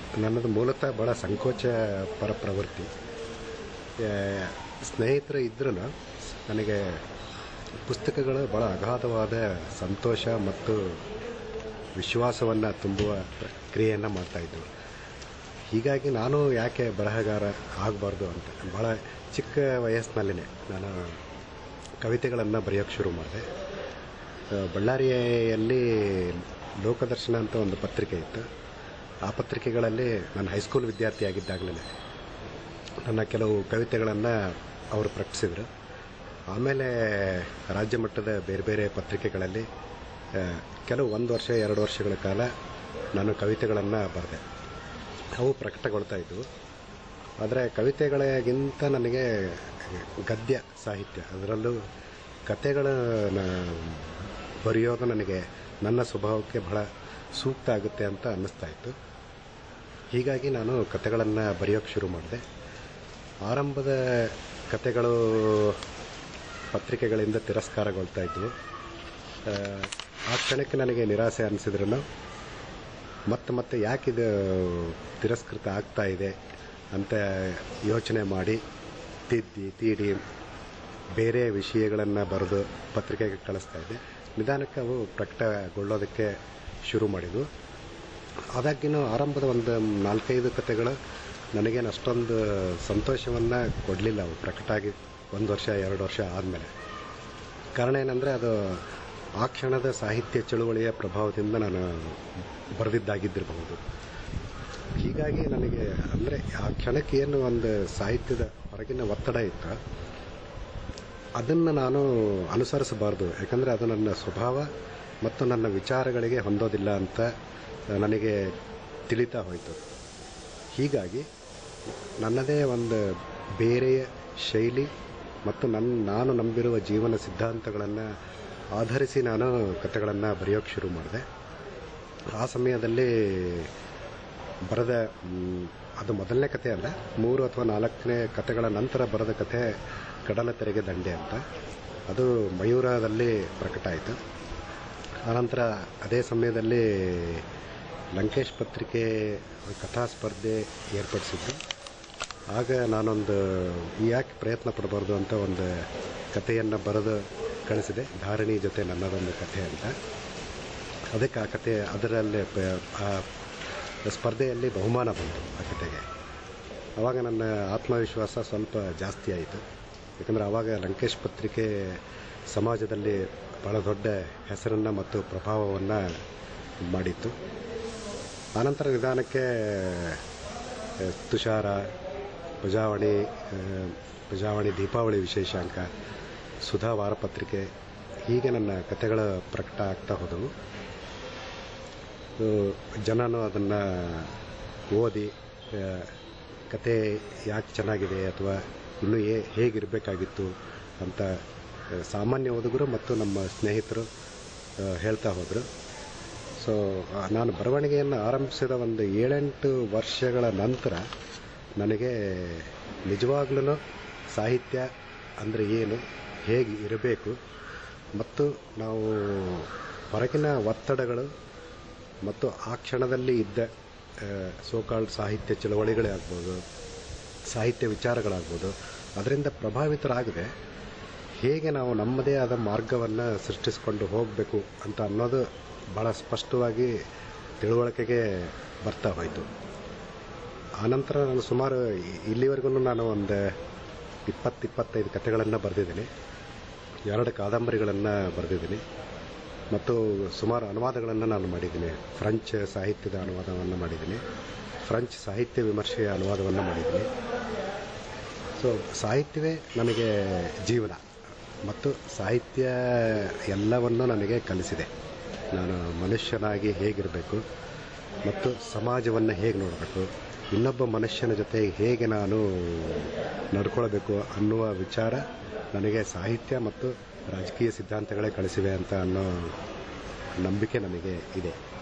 ನನ್ನದು ಮೂಲತಃ ಭಾಳ ಸಂಕೋಚ ಪರ ಪ್ರವೃತ್ತಿ ಆ, ಸ್ನೇಹಿತರು ಇದ್ರೂ ನನಗೆ ಪುಸ್ತಕಗಳು ಭಾಳ ಅಗಾಧವಾದ ಸಂತೋಷ ಮತ್ತು ವಿಶ್ವಾಸವನ್ನು ತುಂಬುವ ಕ್ರಿಯೆಯನ್ನು ಮಾಡ್ತಾಯಿದ್ವು ಹೀಗಾಗಿ ನಾನು ಯಾಕೆ ಬರಹಗಾರ ಆಗಬಾರ್ದು ಅಂತ ಭಾಳ ಚಿಕ್ಕ ವಯಸ್ಸಿನಲ್ಲೇ ನಾನು ಕವಿತೆಗಳನ್ನು ಬರೆಯೋಕ್ಕೆ ಶುರು ಮಾಡಿದೆ ಆ, ಬಳ್ಳಾರಿಯಲ್ಲಿ ಲೋಕದರ್ಶನ ಅಂತ ಒಂದು ಪತ್ರಿಕೆ ಇತ್ತು ಆ ಪತ್ರಿಕೆಗಳಲ್ಲಿ ನಾನು ಹೈಸ್ಕೂಲ್ ವಿದ್ಯಾರ್ಥಿ ಆಗಿದ್ದಾಗಲೇ ನನ್ನ ಕೆಲವು ಕವಿತೆಗಳನ್ನು ಅವರು ಪ್ರಕಟಿಸಿದರು ಆಮೇಲೆ ರಾಜ್ಯ ಮಟ್ಟದ ಬೇರೆ ಬೇರೆ ಪತ್ರಿಕೆಗಳಲ್ಲಿ ಆ, ಕೆಲವು ಒಂದು ವರ್ಷ ಎರಡು ವರ್ಷಗಳ ಕಾಲ ನಾನು ಕವಿತೆಗಳನ್ನು ಬರೆದೆ ಅವು ಪ್ರಕಟಗೊಳ್ತಾ ಇದ್ದವು ಆದರೆ ಕವಿತೆಗಳಿಗಿಂತ ನನಗೆ ಗದ್ಯ ಸಾಹಿತ್ಯ ಅದರಲ್ಲೂ ಕತೆಗಳ ಬರೆಯೋದು ನನಗೆ ನನ್ನ ಸ್ವಭಾವಕ್ಕೆ ಬಹಳ ಸೂಕ್ತ ಆಗುತ್ತೆ ಅಂತ ಅನ್ನಿಸ್ತಾ ಇತ್ತು ಹೀಗಾಗಿ ನಾನು ಕತೆಗಳನ್ನು ಬರೆಯೋಕ್ಕೆ ಶುರು ಮಾಡಿದೆ ಆರಂಭದ ಕತೆಗಳು ಪತ್ರಿಕೆಗಳಿಂದ ತಿರಸ್ಕಾರಗೊಳ್ತಾ ಇದ್ವು ಆ, ಆ ಕ್ಷಣಕ್ಕೆ ನನಗೆ ನಿರಾಸೆ ಅನಿಸಿದ್ರು ಮತ್ತೆ ಮತ್ತೆ ಯಾಕಿದು ತಿರಸ್ಕೃತ ಆಗ್ತಾ ಇದೆ ಅಂತ ಯೋಚನೆ ಮಾಡಿ ತಿದ್ದಿ ತೀಡಿ ಬೇರೆ ವಿಷಯಗಳನ್ನು ಬರೆದು ಪತ್ರಿಕೆಗೆ ಕಳಿಸ್ತಾ ಇದ್ದೆ ನಿಧಾನಕ್ಕೆ ಅವು ಪ್ರಕಟಗೊಳ್ಳೋದಕ್ಕೆ ಶುರು ಮಾಡಿದ್ವು ಆದಾಗಿನೂ ಆರಂಭದ ಒಂದು ನಾಲ್ಕೈದು ಕತೆಗಳು ನನಗೇನು ಅಷ್ಟೊಂದು ಸಂತೋಷವನ್ನು ಕೊಡಲಿಲ್ಲ ಅವು ಪ್ರಕಟ ಆಗಿ ಒಂದು ವರ್ಷ ಎರಡು ವರ್ಷ ಆದಮೇಲೆ ಕಾರಣ ಏನಂದರೆ ಅದು ಆ ಕ್ಷಣದ ಸಾಹಿತ್ಯ ಚಳುವಳಿಯ ಪ್ರಭಾವದಿಂದ ನಾನು ಬರೆದಿದ್ದಾಗಿದ್ದಿರಬಹುದು ಹೀಗಾಗಿ ನನಗೆ ಅಂದರೆ ಆ ಕ್ಷಣಕ್ಕೆ ಏನು ಒಂದು ಸಾಹಿತ್ಯದ ಹೊರಗಿನ ಒತ್ತಡ ಇತ್ತು ಅದನ್ನು ನಾನು ಅನುಸರಿಸಬಾರ್ದು ಯಾಕಂದರೆ ಅದು ನನ್ನ ಸ್ವಭಾವ ಮತ್ತು ನನ್ನ ವಿಚಾರಗಳಿಗೆ ಹೊಂದೋದಿಲ್ಲ ಅಂತ ನನಗೆ ತಿಳಿತಾ ಹೋಯಿತು ಹೀಗಾಗಿ ನನ್ನದೇ ಒಂದು ಬೇರೆಯ ಶೈಲಿ ಮತ್ತು ನನ್ನ ನಾನು ನಂಬಿರುವ ಜೀವನ ಸಿದ್ಧಾಂತಗಳನ್ನು ಆಧರಿಸಿ ನಾನು ಕಥೆಗಳನ್ನು ಬರೆಯೋಕ್ಕೆ ಶುರು ಮಾಡಿದೆ ಆ ಸಮಯದಲ್ಲಿ ಬರೆದ ಮ್, ಅದು ಮೊದಲನೇ ಕಥೆ ಅಲ್ಲ ಮೂರು ಅಥವಾ ನಾಲ್ಕನೇ ಕಥೆಗಳ ನಂತರ ಬರೆದ ಕಥೆ ಕಡಲ ತೆರೆಗೆ ದಂಡೆ ಅಂತ ಅದು ಮಯೂರದಲ್ಲಿ ಪ್ರಕಟ ಆಯಿತು ಆನಂತರ ಅದೇ ಸಮಯದಲ್ಲಿ ಲಂಕೇಶ್ ಪತ್ರಿಕೆ ಕಥಾ ಸ್ಪರ್ಧೆ ಏರ್ಪಡಿಸಿದ್ದು ಆಗ ನಾನೊಂದು ಯಾಕೆ ಪ್ರಯತ್ನ ಪಡಬಾರ್ದು ಅಂತ ಒಂದು ಕಥೆಯನ್ನು ಬರೆದು ಕಳಿಸಿದೆ ಧಾರಣಿ ಜೊತೆ ನನ್ನದೊಂದು ಕಥೆ ಅಂತ ಅದಕ್ಕೆ ಆ ಕತೆ ಅದರಲ್ಲೇ ಪ- ಆ ಸ್ಪರ್ಧೆಯಲ್ಲಿ ಬಹುಮಾನ ಬಂತು ಆ ಕತೆಗೆ ಆವಾಗ ನನ್ನ ಆತ್ಮವಿಶ್ವಾಸ ಸ್ವಲ್ಪ ಜಾಸ್ತಿ ಆಯಿತು ಯಾಕಂದರೆ ಆವಾಗ ಲಂಕೇಶ್ ಪತ್ರಿಕೆ ಸಮಾಜದಲ್ಲಿ ಭಾಳ ದೊಡ್ಡ ಹೆಸರನ್ನು ಮತ್ತು ಪ್ರಭಾವವನ್ನು ಮಾಡಿತ್ತು ಆನಂತರ ನಿಧಾನಕ್ಕೆ ಆ, ತುಷಾರ ಪ್ರಜಾವಾಣಿ ಆ, ಪ್ರಜಾವಾಣಿ ದೀಪಾವಳಿ ವಿಶೇಷಾಂಕ ಸುಧಾ ವಾರಪತ್ರಿಕೆ ಹೀಗೆ ನನ್ನ ಕತೆಗಳ ಪ್ರಕಟ ಆಗ್ತಾ ಹೋದವು ಆ, ಜನನು ಅದನ್ನು ಓದಿ ಆ, ಕತೆ ಯಾಕೆ ಚೆನ್ನಾಗಿದೆ ಅಥವಾ ಇನ್ನೂ ಏ ಹೇಗಿರಬೇಕಾಗಿತ್ತು ಅಂತ ಆ, ಸಾಮಾನ್ಯ ಓದುಗರು ಮತ್ತು ನಮ್ಮ ಸ್ನೇಹಿತರು ಆ, ಹೇಳ್ತಾ ಹೋದರು ಸೊ ಆ, ನಾನು ಬರವಣಿಗೆಯನ್ನು ಆರಂಭಿಸಿದ ಒಂದು ಏಳೆಂಟು ವರ್ಷಗಳ ನಂತರ ನನಗೆ ನಿಜವಾಗ್ಲೂ ಸಾಹಿತ್ಯ ಅಂದರೆ ಏನು ಹೇಗೆ ಇರಬೇಕು ಮತ್ತು ನಾವು ಹೊರಗಿನ ಒತ್ತಡಗಳು ಮತ್ತು ಆ ಕ್ಷಣದಲ್ಲಿ ಇದ್ದ ಸೋಕಾಲ್ಡ್ ಸಾಹಿತ್ಯ ಚಳವಳಿಗಳೇ ಆಗ್ಬೋದು ಸಾಹಿತ್ಯ ವಿಚಾರಗಳಾಗ್ಬೋದು ಅದರಿಂದ ಪ್ರಭಾವಿತರಾಗದೆ ಹೇಗೆ ನಾವು ನಮ್ಮದೇ ಆದ ಮಾರ್ಗವನ್ನು ಸೃಷ್ಟಿಸಿಕೊಂಡು ಹೋಗಬೇಕು ಅಂತ ಅನ್ನೋದು ಭಾಳ ಸ್ಪಷ್ಟವಾಗಿ ತಿಳುವಳಿಕೆಗೆ ಬರ್ತಾ ಹೋಯಿತು ಆನಂತರ ನಾನು ಸುಮಾರು ಇ- ಇಲ್ಲಿವರೆಗೂ ನಾನು ಒಂದು ಇಪ್ಪತ್ತು ಇಪ್ಪತ್ತೈದು ಕಥೆಗಳನ್ನು ಬರೆದಿದ್ದೀನಿ ಎರಡು ಕಾದಂಬರಿಗಳನ್ನು ಬರೆದಿದ್ದೀನಿ ಮತ್ತು ಸುಮಾರು ಅನುವಾದಗಳನ್ನು ನಾನು ಮಾಡಿದ್ದೀನಿ ಫ್ರೆಂಚ್ ಸಾಹಿತ್ಯದ ಅನುವಾದವನ್ನು ಮಾಡಿದ್ದೀನಿ ಫ್ರೆಂಚ್ ಸಾಹಿತ್ಯ ವಿಮರ್ಶೆಯ ಅನುವಾದವನ್ನು ಮಾಡಿದ್ದೀನಿ ಸೊ ಸಾಹಿತ್ಯವೇ ನನಗೆ ಜೀವನ ಮತ್ತು ಸಾಹಿತ್ಯ ಎಲ್ಲವನ್ನು ನನಗೆ ಕಲಿಸಿದೆ ನಾನು ಮನುಷ್ಯನಾಗಿ ಹೇಗಿರಬೇಕು ಮತ್ತು ಸಮಾಜವನ್ನು ಹೇಗೆ ನೋಡಬೇಕು ಇನ್ನೊಬ್ಬ ಮನುಷ್ಯನ ಜೊತೆ ಹೇಗೆ ನಾನು ನಡ್ಕೊಳ್ಬೇಕು ಅನ್ನುವ ವಿಚಾರ ನನಗೆ ಸಾಹಿತ್ಯ ಮತ್ತು ರಾಜಕೀಯ ಸಿದ್ಧಾಂತಗಳೇ ಕಲಿಸಿವೆ ಅಂತ ಅನ್ನೋ ನಂಬಿಕೆ ನನಗೆ ಇದೆ